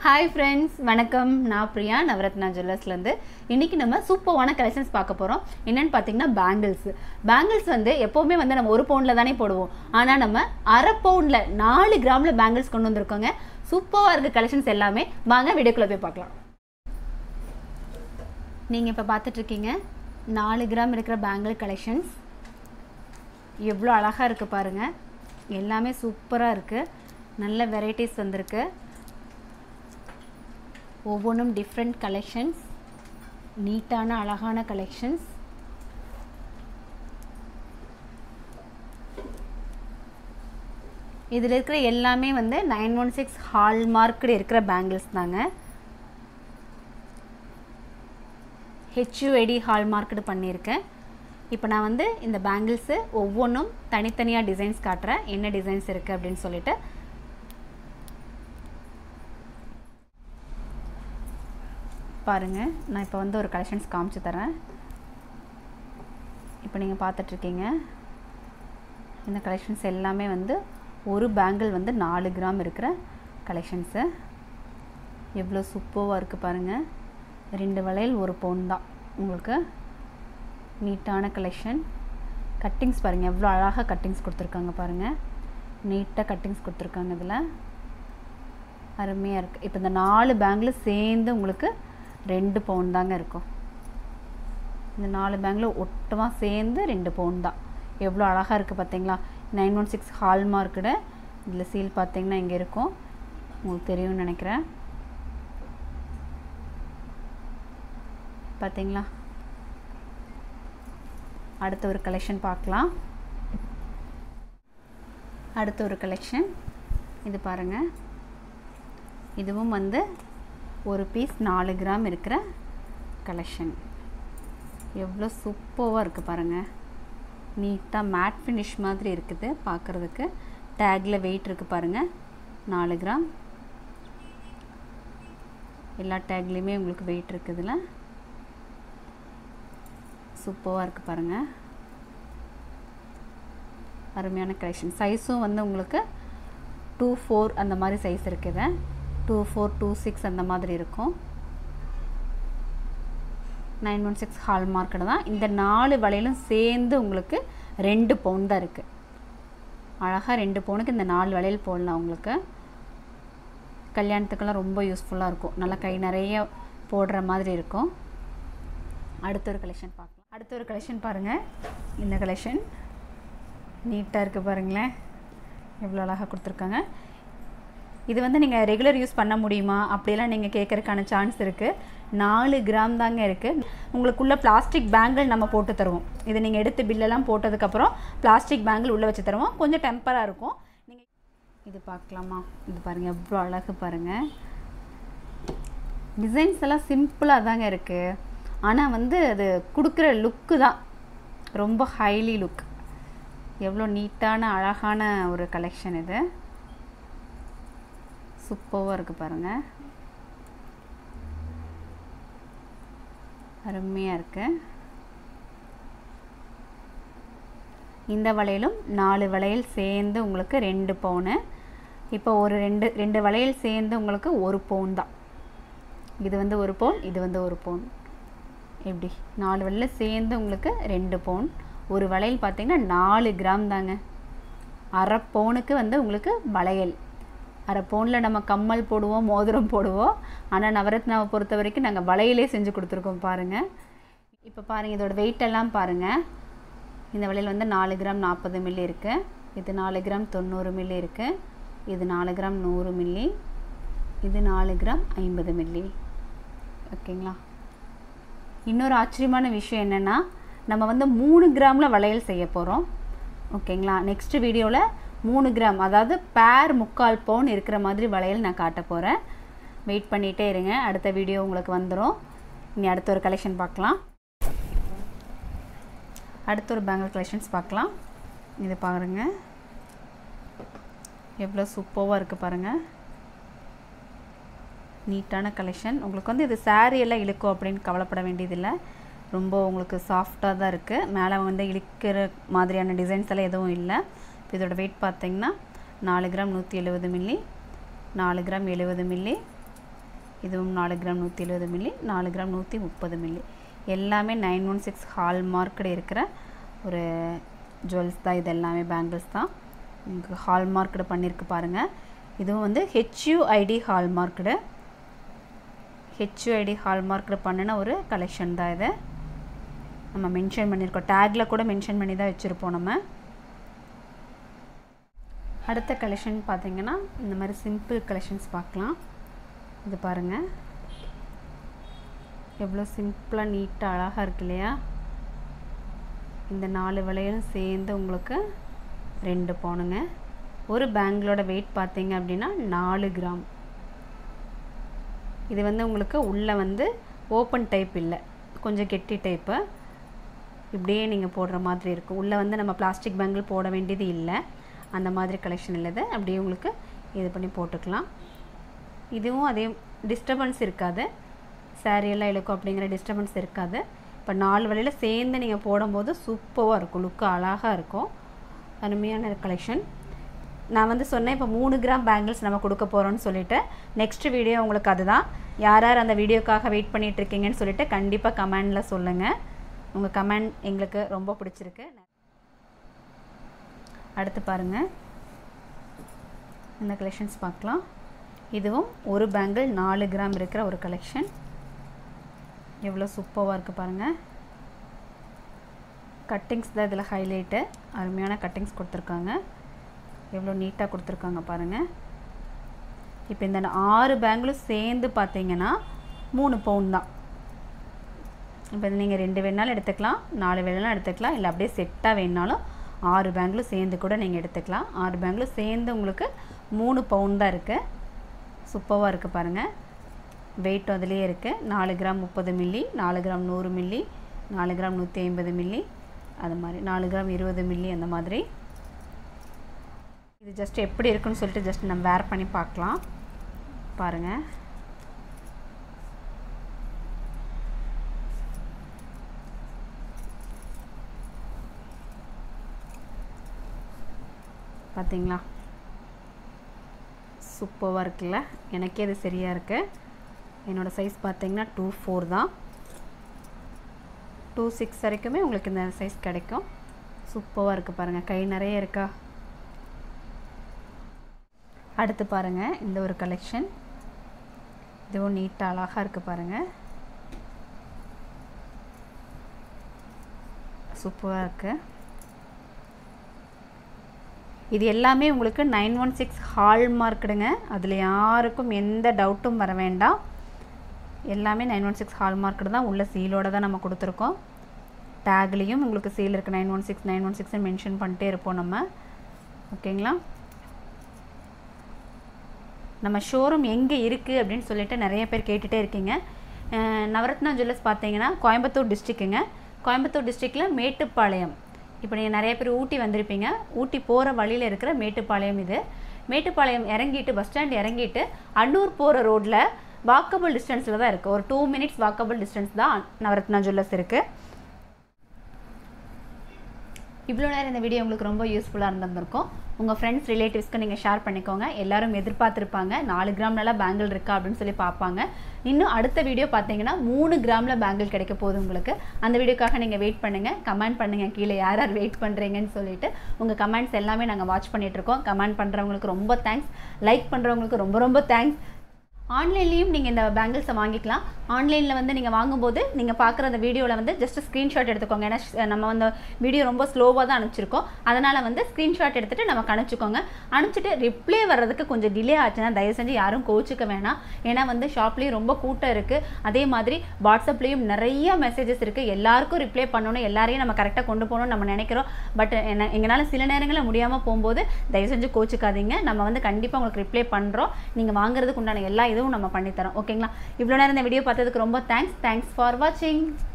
hi friends வணக்கம் நான் பிரியா நவரத்னா ஜுவல்லர்ஸ்லேருந்து இன்றைக்கி நம்ம சூப்பரான கலெக்ஷன்ஸ் பார்க்க போகிறோம் என்னென்னு பார்த்தீங்கன்னா பேங்கிள்ஸ் பேங்கிள்ஸ் வந்து எப்போவுமே வந்து நம்ம ஒரு பவுண்டில் தானே போடுவோம் ஆனால் நம்ம அரை பவுண்டில் நாலு கிராமில் பேங்கிள்ஸ் கொண்டு வந்திருக்கோங்க சூப்பராக இருக்க கலெக்ஷன்ஸ் எல்லாமே வாங்க வீடியோக்குள்ளே போய் பார்க்கலாம் நீங்கள் இப்போ பார்த்துட்ருக்கீங்க நாலு கிராம் இருக்கிற பேங்கிள் கலெக்ஷன்ஸ் எவ்வளோ அழகாக இருக்குது பாருங்கள் எல்லாமே சூப்பராக இருக்குது நல்ல வெரைட்டிஸ் வந்திருக்கு ஒவ்வொன்றும் டிஃப்ரெண்ட் கலெக்ஷன்ஸ் நீட்டான அழகான கலெக்ஷன்ஸ் இதில் இருக்கிற எல்லாமே வந்து நைன் ஒன் சிக்ஸ் ஹால்மார்க்டு இருக்கிற பேங்கிள்ஸ் தாங்க ஹெச்யூஐடி ஹால்மார்க்டு பண்ணியிருக்கேன் இப்போ நான் வந்து இந்த பேங்கிள்ஸு ஒவ்வொன்றும் தனித்தனியாக டிசைன்ஸ் காட்டுறேன் என்ன டிசைன்ஸ் இருக்குது அப்படின்னு சொல்லிட்டு பாருங்கள் நான் இப்போ வந்து ஒரு கலெக்ஷன்ஸ் காமிச்சு தரேன் இப்போ நீங்கள் பார்த்துட்ருக்கீங்க இந்த கலெக்ஷன்ஸ் எல்லாமே வந்து ஒரு பேங்கிள் வந்து நாலு கிராம் இருக்கிற கலெக்ஷன்ஸு எவ்வளோ சூப்பராக இருக்குது பாருங்கள் ரெண்டு வளையல் ஒரு பவுன் தான் உங்களுக்கு நீட்டான கலெக்ஷன் கட்டிங்ஸ் பாருங்கள் எவ்வளோ அழகாக கட்டிங்ஸ் கொடுத்துருக்காங்க பாருங்கள் நீட்டாக கட்டிங்ஸ் கொடுத்துருக்காங்க இதில் அருமையாக இருக்குது இப்போ இந்த நாலு பேங்கில் சேர்ந்து உங்களுக்கு ரெண்டு பவுன் தாங்க இருக்கும் இந்த நாலு பேங்கில் ஒட்டமாக சேர்ந்து ரெண்டு பவுன் தான் எவ்வளோ அழகாக இருக்குது பார்த்தீங்களா நைன் ஒன் சிக்ஸ் ஹால்மார்க்குடு இதில் சீல் பார்த்தீங்கன்னா இங்கே இருக்கும் உங்களுக்கு தெரியும்னு நினைக்கிறேன் பார்த்தீங்களா அடுத்த ஒரு கலெக்ஷன் பார்க்கலாம் அடுத்த ஒரு கலெக்ஷன் இது பாருங்கள் இதுவும் வந்து ஒரு பீஸ் நாலு கிராம் இருக்கிற கலெக்ஷன் எவ்வளோ சூப்பராக இருக்குது பாருங்கள் நீட்டாக மேட் ஃபினிஷ் மாதிரி இருக்குது பார்க்குறதுக்கு டேக்கில் வெயிட் இருக்குது பாருங்கள் நாலு கிராம் எல்லா டேக்லேயுமே உங்களுக்கு வெயிட் இருக்குதுல சூப்பராக இருக்குது பாருங்கள் அருமையான கலெக்ஷன் சைஸும் வந்து உங்களுக்கு டூ ஃபோர் அந்த மாதிரி சைஸ் இருக்குது டூ ஃபோர் டூ சிக்ஸ் அந்த மாதிரி இருக்கும் nine one six hallmarked தான் இந்த நாலு வளையலும் சேர்ந்து உங்களுக்கு ரெண்டு பவுன் தான் இருக்குது அழகாக ரெண்டு பவுனுக்கு இந்த நாலு வளையல் போடலாம் உங்களுக்கு கல்யாணத்துக்கெல்லாம் ரொம்ப யூஸ்ஃபுல்லாக இருக்கும் நல்லா கை நிறைய போடுற மாதிரி இருக்கும் அடுத்த ஒரு கலெக்ஷன் பார்க்கலாம் அடுத்த ஒரு கலெக்ஷன் பாருங்கள் இந்த கலெக்ஷன் நீட்டாக இருக்குது பாருங்களேன் எவ்வளோ அழகாக கொடுத்துருக்காங்க இது வந்து நீங்கள் ரெகுலர் யூஸ் பண்ண முடியுமா அப்படிலாம் நீங்கள் கேட்குறதுக்கான சான்ஸ் இருக்குது நாலு கிராம் தாங்க இருக்குது உங்களுக்குள்ளே பிளாஸ்டிக் பேங்கிள் நம்ம போட்டு தருவோம் இது நீங்கள் எடுத்து பில்லெல்லாம் போட்டதுக்கப்புறம் பிளாஸ்டிக் பேங்கிள் உள்ளே வச்சு தருவோம் கொஞ்சம் டெம்பராக இருக்கும் நீங்கள் இது பார்க்கலாமா இது பாருங்கள் எவ்வளோ அழகு பாருங்கள் டிசைன்ஸ் எல்லாம் சிம்பிளாக தாங்க இருக்குது ஆனால் வந்து அது கொடுக்குற லுக்கு தான் ரொம்ப ஹைலி லுக் எவ்வளோ நீட்டான அழகான ஒரு கலெக்ஷன் இது சூப்பராக இருக்குது பாருங்கள் அருமையாக இருக்குது இந்த வளையலும் நாலு வளையல் சேர்ந்து உங்களுக்கு ரெண்டு பவுனு இப்போ ஒரு ரெண்டு ரெண்டு வளையல் சேர்ந்து உங்களுக்கு ஒரு பவுன் தான் இது வந்து ஒரு பவுன் இது வந்து ஒரு பவுன் எப்படி நாலு வளையல் சேர்ந்து உங்களுக்கு ரெண்டு பவுன் ஒரு வளையல் பார்த்திங்கன்னா நாலு கிராம் தாங்க அரை பவுனுக்கு வந்து உங்களுக்கு வளையல் அரை பவுனில் நம்ம கம்மல் போடுவோம் மோதிரம் போடுவோம் ஆனால் நவரத்னாவை பொறுத்த வரைக்கும் நாங்கள் வளையலே செஞ்சு கொடுத்துருக்கோம் பாருங்கள் இப்போ பாருங்கள் இதோட வெயிட்டெல்லாம் பாருங்கள் இந்த வளையல் வந்து நாலு கிராம் நாற்பது மில்லி இருக்குது இது நாலு கிராம் தொண்ணூறு மில்லி இருக்குது இது நாலு கிராம் நூறு மில்லி இது நாலு கிராம் ஐம்பது மில்லி ஓகேங்களா இன்னொரு ஆச்சரியமான விஷயம் என்னென்னா நம்ம வந்து மூணு கிராமில் வளையல் செய்ய போகிறோம் ஓகேங்களா நெக்ஸ்ட் வீடியோவில் மூணு கிராம் அதாவது பேர் முக்கால் பவுன் இருக்கிற மாதிரி வளையல் நான் காட்ட போகிறேன் வெயிட் பண்ணிகிட்டே இருங்க அடுத்த வீடியோ உங்களுக்கு வந்துடும் இனி அடுத்த ஒரு கலெக்ஷன் பார்க்கலாம் அடுத்த ஒரு பேங்கிள் கலெக்ஷன்ஸ் பார்க்கலாம் இது பாருங்கள் எவ்வளோ சூப்பராக இருக்குது பாருங்கள் நீட்டான கலெக்ஷன் உங்களுக்கு வந்து இது சாரீ எல்லாம் இழுக்கும் அப்படின்னு கவலைப்பட வேண்டியதில்லை ரொம்ப உங்களுக்கு சாஃப்டாக தான் இருக்குது மேலே வந்து இழுக்கிற மாதிரியான டிசைன்ஸ் எல்லாம் எதுவும் இல்லை இப்போ இதோட வெயிட் பார்த்தீங்கன்னா நாலு கிராம் நூற்றி எழுபது மில்லி நாலு கிராம் எழுபது மில்லி இதுவும் நாலு கிராம் நூற்றி எழுபது மில்லி நாலு கிராம் நூற்றி முப்பது மில்லி எல்லாமே nine one six hallmarked இருக்கிற ஒரு ஜுவல்ஸ் தான் இது எல்லாமே பேங்கிள்ஸ் தான் உங்களுக்கு ஹால் மார்க்கடு பண்ணியிருக்கு பாருங்கள் இதுவும் வந்து HUID hallmarked HUID hallmarked பண்ணின ஒரு கலெக்ஷன் தான் இது நம்ம மென்ஷன் பண்ணியிருக்கோம் டேக்கில் கூட மென்ஷன் பண்ணி தான் வச்சுருப்போம் நம்ம அடுத்த கலெக்ஷன் பார்த்தீங்கன்னா இந்த மாதிரி சிம்பிள் கலெக்ஷன்ஸ் பார்க்கலாம் இது பாருங்கள் எவ்வளோ சிம்பிளாக நீட்டாக அழகாக இருக்கு இல்லையா இந்த நாலு வளையலும் சேர்ந்து உங்களுக்கு ரெண்டு பவுனுங்க ஒரு பேங்கிளோட வெயிட் பார்த்தீங்க அப்படின்னா நாலு கிராம் இது வந்து உங்களுக்கு உள்ளே வந்து ஓப்பன் டைப் இல்லை கொஞ்சம் கெட்டி டைப்பு இப்படியே நீங்கள் போடுற மாதிரி இருக்கும் உள்ளே வந்து நம்ம பிளாஸ்டிக் பேங்கிள் போட வேண்டியது இல்லை அந்த மாதிரி கலெக்ஷன் இல்லது அப்படியே உங்களுக்கு இது பண்ணி போட்டுக்கலாம் இதுவும் அதே டிஸ்டர்பன்ஸ் இருக்காது saree எல்லாம் இழுக்கும் அப்படிங்கிற டிஸ்டர்பன்ஸ் இருக்காது இப்போ நாலு வழியில் சேர்ந்து நீங்கள் போடும்போது சூப்பராக இருக்கும் லுக்கு அழகாக இருக்கும் அருமையான கலெக்ஷன் நான் வந்து சொன்னேன் இப்போ மூணு கிராம் பேங்கிள்ஸ் நம்ம கொடுக்க போகிறோம்னு சொல்லிட்டு நெக்ஸ்ட் வீடியோ உங்களுக்கு அதுதான் யார் யார் அந்த வீடியோக்காக வெயிட் பண்ணிட்டு இருக்கீங்கன்னு சொல்லிட்டு கண்டிப்பாக கமெண்டில் சொல்லுங்கள் உங்கள் கமெண்ட் எங்களுக்கு ரொம்ப பிடிச்சிருக்கு அடுத்து பாருங்கள் இந்த கலெக்ஷன்ஸ் பார்க்கலாம் இதுவும் ஒரு பேங்கிள் நாலு கிராம் இருக்கிற ஒரு கலெக்ஷன் எவ்வளோ சூப்பராக இருக்குது பாருங்கள் கட்டிங்ஸ் தான் இதில் ஹைலைட்டு அருமையான கட்டிங்ஸ் கொடுத்துருக்காங்க எவ்வளோ நீட்டாக கொடுத்துருக்காங்க பாருங்கள் இப்போ இந்த ஆறு பேங்கிளும் சேர்ந்து பார்த்தீங்கன்னா மூணு பவுன் தான் இப்போ நீங்கள் ரெண்டு வேணாலும் எடுத்துக்கலாம் நாலு வேணாலும் எடுத்துக்கலாம் இல்லை அப்படியே செட்டாக வேணாலும் ஆறு பேங்கிலும் சேர்ந்து கூட நீங்கள் எடுத்துக்கலாம் ஆறு பேங்கிலும் சேர்ந்து உங்களுக்கு மூணு பவுன் தான் இருக்குது சூப்பராக இருக்குது பாருங்கள் வெயிட் அதுலேயே இருக்குது நாலு கிராம் முப்பது மில்லி நாலு கிராம் நூறு மில்லி நாலு கிராம் நூற்றி ஐம்பது மில்லி அது மாதிரி நாலு கிராம் இருபது மில்லி அந்த மாதிரி இது ஜஸ்ட் எப்படி இருக்குன்னு சொல்லிட்டு ஜஸ்ட் நம்ம வேர் பண்ணி பார்க்கலாம் பாருங்கள் பார்த்தீங்களா சூப்பராக இருக்குல்ல எனக்கே இது சரியாக இருக்குது என்னோடய சைஸ் பார்த்தீங்கன்னா டூ ஃபோர் தான் டூ சிக்ஸ் வரைக்குமே உங்களுக்கு இந்த சைஸ் கிடைக்கும் சூப்பராக இருக்குது பாருங்கள் கை நிறைய இருக்கா அடுத்து பாருங்கள் இந்த ஒரு கலெக்ஷன் இதுவும் நீட்டாக அழகாக இருக்குது பாருங்கள் சூப்பராக இருக்குது இது எல்லாமே உங்களுக்கு நைன் ஒன் சிக்ஸ் ஹால் மார்க்குடுங்க அதில் யாருக்கும் எந்த டவுட்டும் வர வேண்டாம் எல்லாமே nine one six hallmarked தான் உள்ள சீலோட தான் நம்ம கொடுத்துருக்கோம் டேக்லேயும் உங்களுக்கு சீல் இருக்குது nine one six nine one சிக்ஸ்னு மென்ஷன் பண்ணிட்டே இருப்போம் நம்ம ஓகேங்களா நம்ம ஷோரூம் எங்கே இருக்குது அப்படின்னு சொல்லிட்டு நிறைய பேர் கேட்டுகிட்டே இருக்கீங்க அஹ் நவரத்னா ஜுவல்லர்ஸ் பார்த்தீங்கன்னா கோயம்புத்தூர் டிஸ்ட்ரிக்குங்க கோயம்புத்தூர் டிஸ்ட்ரிக்டில் மேட்டுப்பாளையம் இப்போ நீங்கள் நிறைய பேர் ஊட்டி வந்திருப்பீங்க ஊட்டி போகிற வழியில் இருக்கிற மேட்டுப்பாளையம் இது மேட்டுப்பாளையம் இறங்கிட்டு பஸ் ஸ்டாண்ட் இறங்கிட்டு அன்னூர் போகிற ரோட்டில் வாக்கபிள் டிஸ்டன்ஸில் தான் இருக்குது ஒரு டூ மினிட்ஸ் வாக்கபிள் டிஸ்டன்ஸ் தான் நவரத்னா ஜுவல்லர்ஸ் இருக்குது இவ்வளோ நேரம் இந்த வீடியோ உங்களுக்கு ரொம்ப யூஸ்ஃபுல்லாக இருந்திருக்கும் உங்கள் ஃப்ரெண்ட்ஸ் ரிலேட்டிவ்ஸ்க்கு நீங்கள் ஷேர் பண்ணிக்கோங்க எல்லாரும் எதிர்பார்த்துருப்பாங்க நாலு கிராம்லலாம் பேங்கிள் இருக்கா அப்படின்னு சொல்லி பார்ப்பாங்க இன்னும் அடுத்த வீடியோ பார்த்தீங்கன்னா மூணு கிராமில் பேங்கிள் கிடைக்க போகுது உங்களுக்கு அந்த வீடியோக்காக நீங்கள் வெயிட் பண்ணுங்கள் கமெண்ட் பண்ணுங்கள் கீழே யார் யார் வெயிட் பண்ணுறீங்கன்னு சொல்லிட்டு உங்கள் கமெண்ட்ஸ் எல்லாமே நாங்கள் வாட்ச் பண்ணிகிட்ருக்கோம் கமெண்ட் பண்ணுறவங்களுக்கு ரொம்ப தேங்க்ஸ் லைக் பண்ணுறவங்களுக்கு ரொம்ப ரொம்ப தேங்க்ஸ் ஆன்லைன்லேயும் நீங்கள் இந்த பேங்கிள்ஸை வாங்கிக்கலாம் ஆன்லைனில் வந்து நீங்கள் வாங்கும்போது நீங்கள் பார்க்குற அந்த வீடியோவில் வந்து ஜஸ்ட் ஸ்க்ரீன்ஷாட் எடுத்துக்கோங்க ஏன்னா ஷ்- நம்ம வந்து வீடியோ ரொம்ப ஸ்லோவாக தான் அனுப்பிச்சிருக்கோம் அதனால் வந்து ஸ்க்ரீன்ஷாட் எடுத்துகிட்டு நமக்கு அனுப்பிச்சிக்கோங்க அனுப்பிச்சிட்டு ரிப்ளை வர்றதுக்கு கொஞ்சம் டிலே ஆச்சுன்னா தயவு செஞ்சு யாரும் கோச்சிக்க வேணாம் ஏன்னா வந்து ஷாப்லேயும் ரொம்ப கூட்டம் இருக்குது அதே மாதிரி வாட்ஸ்அப்லேயும் நிறைய மெசேஜஸ் இருக்குது எல்லாருக்கும் ரிப்ளை பண்ணணும் எல்லாரையும் நம்ம கரெக்டாக கொண்டு போகணும்னு நம்ம நினைக்கிறோம் பட் என்ன எங்களால் சில நேரங்களில் முடியாமல் போகும்போது தயவு செஞ்சு கோச்சிக்காதீங்க நம்ம வந்து கண்டிப்பாக உங்களுக்கு ரிப்ளை பண்ணுறோம் நீங்கள் வாங்குறதுக்கு உண்டான எல்லா இதுவும் நம்ம பண்ணித்தரோம் ஓகேங்களா இவ்வளோ நேரம் இந்த வீடியோ பார்த்ததுக்கு ரொம்ப தேங்க்ஸ் தேங்க்ஸ் ஃபார் வாட்சிங்